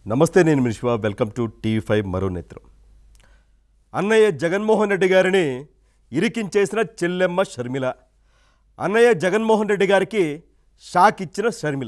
నమస్తే నేను Mishwa welcome to TV five మరో నేత్రం అన్నయ్య జగన్మోహన్ రెడ్డి గారిని ఇరికించేసిన చెల్లెమ్మ షర్మిల అన్నయ్య జగన్మోహన్ రెడ్డి గారికి షాక్ ఇచ్చిన షర్మిల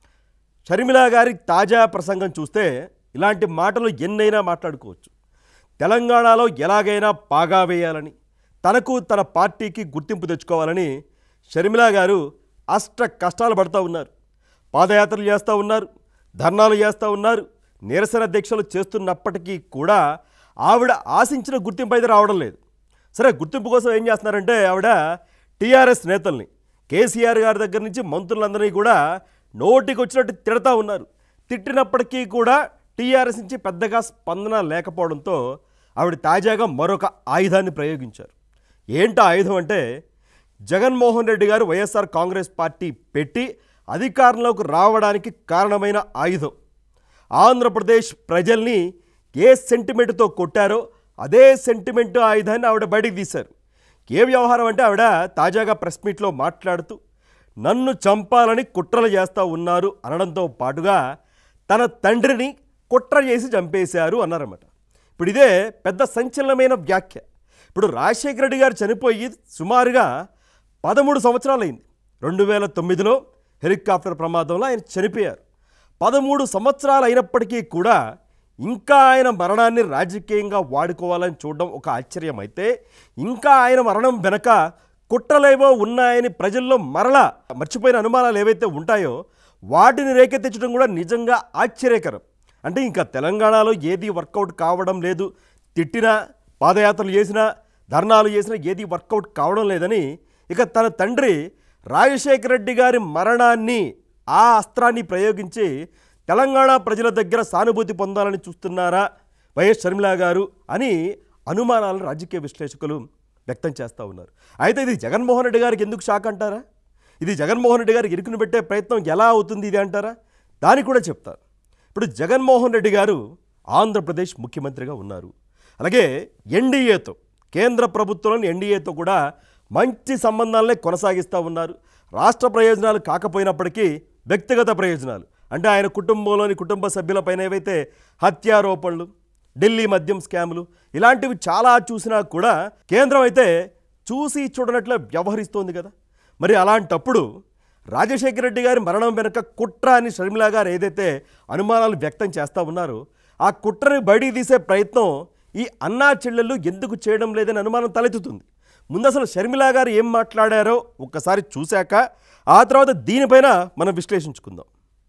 షర్మిల గారి తాజా ప్రసంగం చూస్తే ఇలాంటి మాటలు ఎన్నైనా మాట్లాడుకోవచ్చు తెలంగాణలో ఎలాగైనా పాగా వేయాలని తనకు తన పార్టీకి గుర్తింపు తెచ్చుకోవాలని షర్మిల గారు అష్ట కష్టాలు పడుతూ ఉన్నారు పాదయాత్రలు చేస్తూ ఉన్నారు ధర్నాలు చేస్తూ ఉన్నారు నిరసన దీక్షలు చేస్తున్నప్పటికీ కూడా ఆవిడ ఆశించిన గుర్తింపు అయితే రావడం లేదు సరే గుర్తింపు కోసం ఏం చేస్తున్నారంటే ఆవిడ టీఆర్ఎస్ నేతల్ని కేసీఆర్ గారి దగ్గర నుంచి మంత్రులందరినీ కూడా నోటికి వచ్చినట్టు తిడతా ఉన్నారు తిట్టినప్పటికీ కూడా టీఆర్ఎస్ నుంచి పెద్దగా స్పందన లేకపోవడంతో ఆవిడ తాజాగా మరొక ఆయుధాన్ని ప్రయోగించారు ఏంటా ఆయుధం అంటే జగన్మోహన్ రెడ్డి గారు వైఎస్ఆర్ కాంగ్రెస్ పార్టీ పెట్టి అధికారంలోకి రావడానికి కారణమైన ఆయుధం ఆంధ్రప్రదేశ్ ప్రజల్ని ఏ సెంటిమెంట్తో కొట్టారో అదే సెంటిమెంట్ ఆయుధాన్ని ఆవిడ బయటికి తీశారు ఏ వ్యవహారం అంటే ఆవిడ తాజాగా ప్రెస్ మీట్లో మాట్లాడుతూ నన్ను చంపాలని కుట్రలు చేస్తూ ఉన్నారు అనడంతో పాటుగా తన తండ్రిని కుట్ర చేసి చంపేశారు అన్నారన్నమాట ఇప్పుడు ఇదే పెద్ద సంచలనమైన వ్యాఖ్య ఇప్పుడు రాజశేఖర రెడ్డి గారు చనిపోయి సుమారుగా పదమూడు సంవత్సరాలు అయింది రెండు వేల తొమ్మిదిలో హెలికాప్టర్ ప్రమాదంలో ఆయన చనిపోయారు పదమూడు సంవత్సరాలు అయినప్పటికీ కూడా ఇంకా ఆయన మరణాన్ని రాజకీయంగా వాడుకోవాలని చూడడం ఒక ఆశ్చర్యం అయితే ఇంకా ఆయన మరణం వెనక కుట్రలేవో ఉన్నాయని ప్రజల్లో మరలా మర్చిపోయిన అనుమానాలు ఏవైతే ఉంటాయో వాటిని రేకెత్తించడం కూడా నిజంగా ఆశ్చర్యకరం అంటే ఇంకా తెలంగాణలో ఏది వర్కౌట్ కావడం లేదు తిట్టినా పాదయాత్రలు చేసినా ధర్నాలు చేసినా ఏది వర్కౌట్ కావడం లేదని ఇక తన తండ్రి రాజశేఖర రెడ్డి గారి మరణాన్ని ఆ అస్త్రాన్ని ప్రయోగించి తెలంగాణ ప్రజల దగ్గర సానుభూతి పొందాలని చూస్తున్నారా వైఎస్ షర్మిల గారు అని అనుమానాలను రాజకీయ విశ్లేషకులు వ్యక్తం చేస్తూ ఉన్నారు అయితే ఇది జగన్మోహన్ రెడ్డి గారికి ఎందుకు షాక్ అంటారా ఇది జగన్మోహన్ రెడ్డి గారికి ఇరుకుని పెట్టే ప్రయత్నం ఎలా అవుతుంది ఇది అంటారా దానికి కూడా చెప్తారు ఇప్పుడు జగన్మోహన్ రెడ్డి గారు ఆంధ్రప్రదేశ్ ముఖ్యమంత్రిగా ఉన్నారు అలాగే ఎన్డీఏతో కేంద్ర ప్రభుత్వంలోని ఎన్డీఏతో కూడా మంచి సంబంధాలనే కొనసాగిస్తూ ఉన్నారు రాష్ట్ర ప్రయోజనాలు కాకపోయినప్పటికీ వ్యక్తిగత ప్రయోజనాలు అంటే ఆయన కుటుంబంలోని కుటుంబ సభ్యులపైన ఏవైతే హత్యారోపణలు ఢిల్లీ మద్యం స్కాములు ఇలాంటివి చాలా చూసినా కూడా కేంద్రం అయితే చూసి చూడనట్లే వ్యవహరిస్తోంది కదా మరి అలాంటప్పుడు రాజశేఖర రెడ్డి గారి మరణం వెనుక కుట్ర అని షర్మిల గారు ఏదైతే అనుమానాలు వ్యక్తం చేస్తూ ఉన్నారో ఆ కుట్రని బయటికి తీసే ప్రయత్నం ఈ అన్నా చెల్లెళ్ళు ఎందుకు చేయడం లేదని అనుమానం తలెత్తుతుంది ముందు అసలు షర్మిల గారు ఏం మాట్లాడారో ఒక్కసారి చూశాక ఆ తర్వాత దీనిపైన మనం విశ్లేషించుకుందాం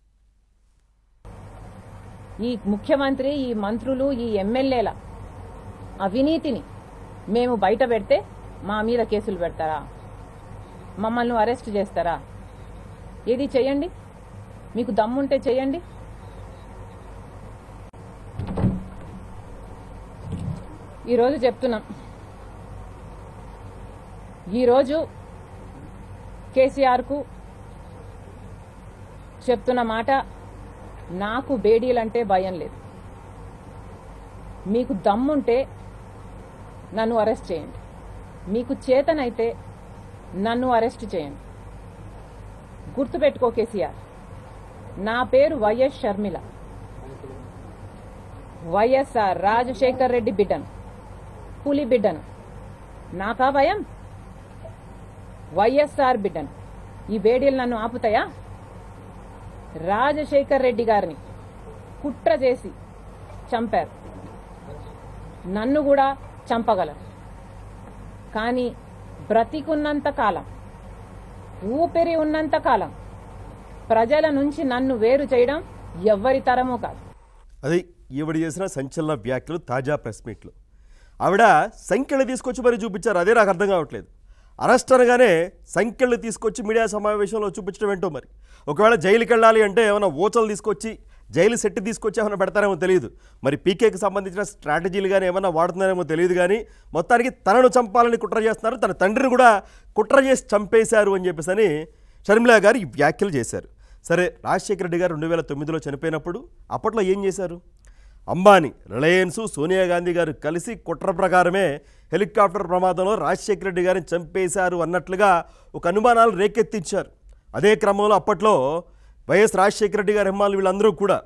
ఈ ముఖ్యమంత్రి ఈ మంత్రులు ఈ ఎమ్మెల్యేల అవినీతిని మేము బయట పెడితే మా మీద కేసులు పెడతారా మమ్మల్ని అరెస్ట్ చేస్తారా ఏది చేయండి మీకు దమ్ముంటే చేయండి ఈరోజు చెప్తున్నాం ఈరోజు కేసీఆర్కు చెప్తున్న మాట నాకు బేడీలంటే భయం లేదు మీకు దమ్ముంటే నన్ను అరెస్ట్ చేయండి మీకు చేతనైతే నన్ను అరెస్ట్ చేయండి గుర్తుపెట్టుకో కేసీఆర్ నా పేరు వైఎస్ షర్మిల వైఎస్ఆర్ రాజశేఖర్ రెడ్డి బిడ్డను పులి బిడ్డను నాకా భయం వైఎస్ఆర్ బిడ్డను ఈ బేడీలు నన్ను ఆపుతాయా రాజశేఖర్ రెడ్డి గారిని కుట్ర చేసి చంపారు నన్ను కూడా చంపగలరు కానీ బ్రతికున్నంత కాలం ఊపిరి ఉన్నంత కాలం ప్రజల నుంచి నన్ను వేరు చేయడం ఎవ్వరి తరమూ కాదు అది ఈవిడ చేసిన సంచలన వ్యాఖ్యలు తాజా ప్రెస్ మీట్లో ఆవిడ సంఖ్యలు తీసుకొచ్చి మరి చూపించారు అదే నాకు అర్థం కావట్లేదు అరెస్ట్ అనగానే సంఖ్యలు తీసుకొచ్చి మీడియా సమావేశంలో చూపించడం ఏంటో మరి ఒకవేళ జైలుకి వెళ్ళాలి అంటే ఏమైనా ఓచలు తీసుకొచ్చి జైలు సెట్ తీసుకొచ్చి ఏమైనా పెడతారేమో తెలియదు మరి పీకేకి సంబంధించిన స్ట్రాటజీలు కానీ ఏమైనా వాడుతున్నారేమో తెలియదు కానీ మొత్తానికి తనను చంపాలని కుట్ర చేస్తున్నారు తన తండ్రిని కూడా కుట్ర చేసి చంపేశారు అని చెప్పేసి అని షర్మిల గారు ఈ వ్యాఖ్యలు చేశారు సరే రాజశేఖర రెడ్డి గారు రెండు వేల తొమ్మిదిలో చనిపోయినప్పుడు అప్పట్లో ఏం చేశారు అంబానీ రిలయన్స్ సోనియా గాంధీ గారు కలిసి కుట్ర ప్రకారమే హెలికాప్టర్ ప్రమాదంలో రాజశేఖర రెడ్డి గారిని చంపేశారు అన్నట్లుగా ఒక అనుమానాలు రేకెత్తించారు అదే క్రమంలో అప్పట్లో వైఎస్ రాజశేఖర రెడ్డి గారి అమ్మాయిలు వీళ్ళందరూ కూడా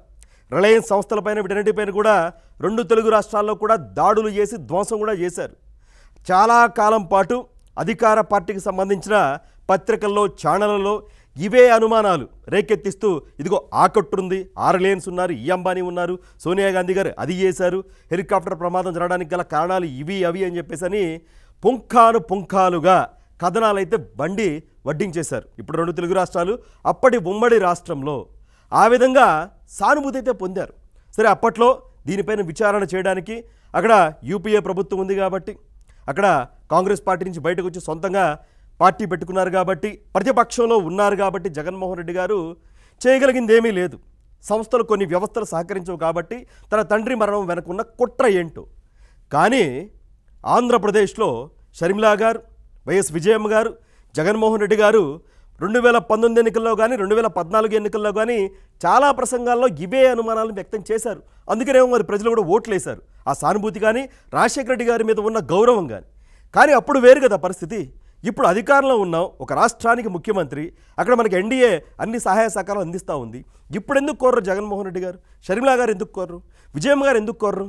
రిలయన్స్ సంస్థలపైన వీటన్నిటిపైన కూడా రెండు తెలుగు రాష్ట్రాల్లో కూడా దాడులు చేసి ధ్వంసం కూడా చేశారు చాలా కాలం పాటు అధికార పార్టీకి సంబంధించిన పత్రికల్లో ఛానళ్లలో ఇవే అనుమానాలు రేకెత్తిస్తూ ఇదిగో ఆకట్టుంది ఆ రిలయన్స్ ఉన్నారు ఈ అంబానీ ఉన్నారు సోనియా గాంధీ గారు అది చేశారు హెలికాప్టర్ ప్రమాదం జరగడానికి గల కారణాలు ఇవి అవి అని చెప్పేసి అని పుంఖాను పుంఖాలుగా కథనాలు అయితే బండి వడ్డించేశారు ఇప్పుడు రెండు తెలుగు రాష్ట్రాలు అప్పటి ఉమ్మడి రాష్ట్రంలో ఆ విధంగా సానుభూతి అయితే పొందారు సరే అప్పట్లో దీనిపైన విచారణ చేయడానికి అక్కడ యూపీఏ ప్రభుత్వం ఉంది కాబట్టి అక్కడ కాంగ్రెస్ పార్టీ నుంచి బయటకు వచ్చి సొంతంగా పార్టీ పెట్టుకున్నారు కాబట్టి ప్రతిపక్షంలో ఉన్నారు కాబట్టి జగన్మోహన్ రెడ్డి గారు చేయగలిగింది ఏమీ లేదు సంస్థలు కొన్ని వ్యవస్థలు సహకరించవు కాబట్టి తన తండ్రి మరణం వెనకున్న కుట్ర ఏంటో కానీ ఆంధ్రప్రదేశ్లో షర్మిలా గారు వైఎస్ విజయమ్మ గారు జగన్మోహన్ రెడ్డి గారు రెండు వేల పంతొమ్మిది ఎన్నికల్లో కానీ రెండు వేల పద్నాలుగు ఎన్నికల్లో కానీ చాలా ప్రసంగాల్లో ఇవే అనుమానాలను వ్యక్తం చేశారు అందుకనేమో మరి ప్రజలు కూడా ఓట్లు వేశారు ఆ సానుభూతి కానీ రాజశేఖర రెడ్డి గారి మీద ఉన్న గౌరవం కానీ కానీ అప్పుడు వేరు కదా పరిస్థితి ఇప్పుడు అధికారంలో ఉన్నాం ఒక రాష్ట్రానికి ముఖ్యమంత్రి అక్కడ మనకి ఎన్డీఏ అన్ని సహాయ సహకారాలు అందిస్తూ ఉంది ఇప్పుడు ఎందుకు కోర్రు జగన్మోహన్ రెడ్డి గారు షర్మిలా గారు ఎందుకు కోర్రు విజయమ్మ గారు ఎందుకు కోర్రు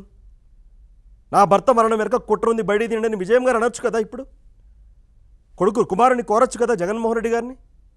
నా భర్త మరణం వెనక కుట్ర ఉంది బయట తిండని విజయం గారు అనొచ్చు కదా ఇప్పుడు కొడుకు కుమారుని కోరొచ్చు కదా జగన్మోహన్ రెడ్డి గారిని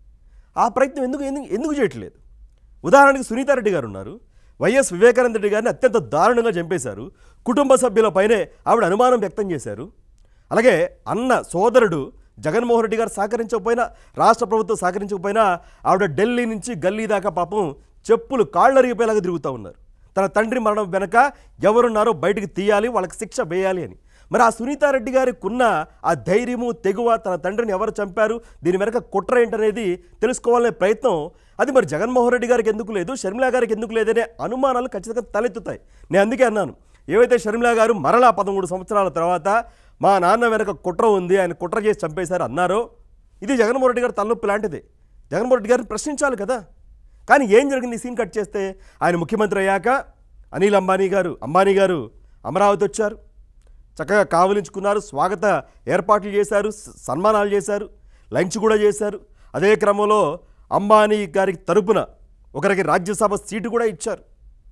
ఆ ప్రయత్నం ఎందుకు ఎందుకు ఎందుకు చేయట్లేదు ఉదాహరణకి సునీతారెడ్డి గారు ఉన్నారు వైఎస్ వివేకానంద రెడ్డి గారిని అత్యంత దారుణంగా చంపేశారు కుటుంబ సభ్యులపైనే ఆవిడ అనుమానం వ్యక్తం చేశారు అలాగే అన్న సోదరుడు జగన్మోహన్ రెడ్డి గారు సహకరించకపోయినా రాష్ట్ర ప్రభుత్వం సహకరించకపోయినా ఆవిడ ఢిల్లీ నుంచి గల్లీ దాకా పాపం చెప్పులు కాళ్ళరిగిపోయేలాగా తిరుగుతూ ఉన్నారు తన తండ్రి మరణం వెనక ఎవరున్నారో బయటికి తీయాలి వాళ్ళకి శిక్ష వేయాలి అని మరి ఆ సునీతారెడ్డి గారికి ఉన్న ఆ ధైర్యము తెగువ తన తండ్రిని ఎవరు చంపారు దీని వెనక కుట్ర ఏంటనేది తెలుసుకోవాలనే ప్రయత్నం అది మరి జగన్మోహన్ రెడ్డి గారికి ఎందుకు లేదు షర్మిలా గారికి ఎందుకు లేదనే అనుమానాలు ఖచ్చితంగా తలెత్తుతాయి నేను అందుకే అన్నాను ఏవైతే షర్మిలా గారు మరలా పదమూడు సంవత్సరాల తర్వాత మా నాన్న వెనక కుట్ర ఉంది ఆయన కుట్ర చేసి చంపేశారు అన్నారో ఇది జగన్మోహన్ రెడ్డి గారి తలనొప్పి లాంటిదే జగన్మోహన్ రెడ్డి గారిని ప్రశ్నించాలి కదా కానీ ఏం జరిగింది ఈ సీన్ కట్ చేస్తే ఆయన ముఖ్యమంత్రి అయ్యాక అనిల్ అంబానీ గారు అంబానీ గారు అమరావతి వచ్చారు చక్కగా కావలించుకున్నారు స్వాగత ఏర్పాట్లు చేశారు స- సన్మానాలు చేశారు లంచ్ కూడా చేశారు అదే క్రమంలో అంబానీ గారికి తరపున ఒకరికి రాజ్యసభ సీటు కూడా ఇచ్చారు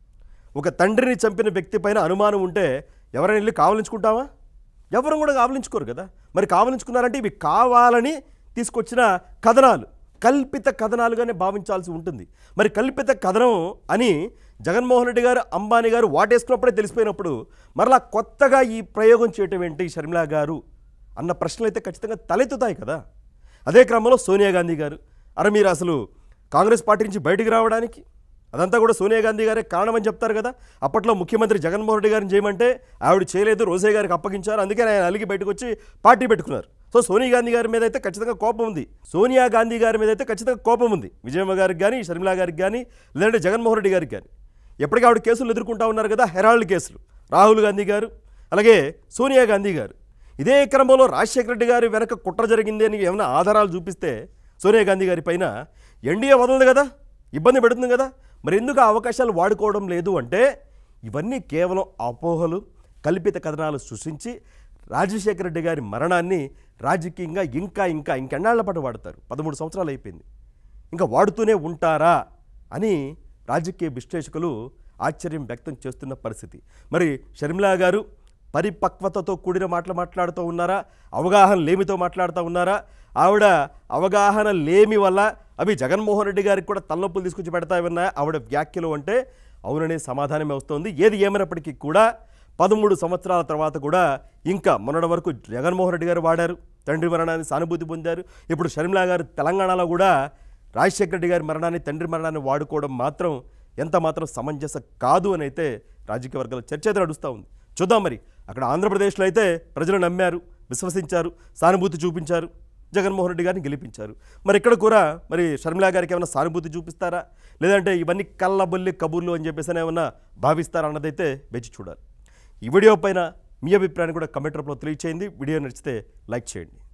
ఒక తండ్రిని చంపిన వ్యక్తి పైన అనుమానం ఉంటే ఎవరైనా వెళ్ళి కావలించుకుంటావా ఎవరు కూడా కావలించుకోరు కదా మరి కావలించుకున్నారంటే ఇవి కావాలని తీసుకొచ్చిన కథనాలు కల్పిత కథనాలుగానే భావించాల్సి ఉంటుంది మరి కల్పిత కథనం అని జగన్మోహన్ రెడ్డి గారు అంబానీ గారు వాటేసుకున్నప్పుడే తెలిసిపోయినప్పుడు మరలా కొత్తగా ఈ ప్రయోగం చేయటం ఏంటి షర్మిలా గారు అన్న ప్రశ్నలు అయితే ఖచ్చితంగా తలెత్తుతాయి కదా అదే క్రమంలో సోనియా గాంధీ గారు అరే మీరు అసలు కాంగ్రెస్ పార్టీ నుంచి బయటికి రావడానికి అదంతా కూడా సోనియా గాంధీ గారే కారణమని చెప్తారు కదా అప్పట్లో ముఖ్యమంత్రి జగన్మోహన్ రెడ్డి గారిని చేయమంటే ఆవిడ చేయలేదు రోజే గారికి అప్పగించారు అందుకే ఆయన అలిగి బయటకు వచ్చి పార్టీ పెట్టుకున్నారు సో సోనియా గాంధీ గారి మీద అయితే ఖచ్చితంగా కోపం ఉంది సోనియా గాంధీ గారి మీద అయితే ఖచ్చితంగా కోపం ఉంది విజయమ్మ గారికి కానీ షర్మిలా గారికి కానీ లేదంటే జగన్మోహన్ రెడ్డి గారికి కానీ ఎప్పటికీ ఆవిడ కేసులు ఎదుర్కొంటా ఉన్నారు కదా హెరాల్డ్ కేసులు రాహుల్ గాంధీ గారు అలాగే సోనియా గాంధీ గారు ఇదే క్రమంలో రాజశేఖర రెడ్డి గారి వెనక కుట్ర జరిగింది అని ఏమైనా ఆధారాలు చూపిస్తే సోనియా గాంధీ గారి పైన ఎన్డీఏ వదలదు కదా ఇబ్బంది పెడుతుంది కదా మరి ఎందుకు ఆ అవకాశాలు వాడుకోవడం లేదు అంటే ఇవన్నీ కేవలం అపోహలు కల్పిత కథనాలు సృష్టించి రాజశేఖర రెడ్డి గారి మరణాన్ని రాజకీయంగా ఇంకా ఇంకా ఇంకెన్నాళ్ల పాటు వాడతారు పదమూడు సంవత్సరాలు అయిపోయింది ఇంకా వాడుతూనే ఉంటారా అని రాజకీయ విశ్లేషకులు ఆశ్చర్యం వ్యక్తం చేస్తున్న పరిస్థితి మరి షర్మిలా గారు పరిపక్వతతో కూడిన మాటలు మాట్లాడుతూ ఉన్నారా అవగాహన లేమితో మాట్లాడుతూ ఉన్నారా ఆవిడ అవగాహన లేమి వల్ల అవి జగన్మోహన్ రెడ్డి గారికి కూడా తలనొప్పులు తీసుకొచ్చి పెడతాయన్నా ఆవిడ వ్యాఖ్యలు అంటే అవుననే సమాధానమే వస్తోంది ఏది ఏమైనప్పటికీ కూడా పదమూడు సంవత్సరాల తర్వాత కూడా ఇంకా మొన్నటి వరకు జగన్మోహన్ రెడ్డి గారు వాడారు తండ్రి మరణాన్ని సానుభూతి పొందారు ఇప్పుడు షర్మిలా గారు తెలంగాణలో కూడా రాజశేఖర రెడ్డి గారి మరణాన్ని తండ్రి మరణాన్ని వాడుకోవడం మాత్రం ఎంత మాత్రం సమంజస కాదు అని అయితే రాజకీయ వర్గాల చర్చ అయితే నడుస్తూ ఉంది చూద్దాం మరి అక్కడ ఆంధ్రప్రదేశ్లో అయితే ప్రజలు నమ్మారు విశ్వసించారు సానుభూతి చూపించారు జగన్మోహన్ రెడ్డి గారిని గెలిపించారు మరి ఇక్కడ కూడా మరి షర్మిలా గారికి ఏమైనా సానుభూతి చూపిస్తారా లేదంటే ఇవన్నీ కళ్ళబొల్లి కబుర్లు అని చెప్పేసి ఏమన్నా భావిస్తారా అన్నదైతే వేచి చూడాలి ఈ వీడియో పైన మీ అభిప్రాయాన్ని కూడా కమెంట్ రూపంలో తెలియచేయండి వీడియో నచ్చితే లైక్ చేయండి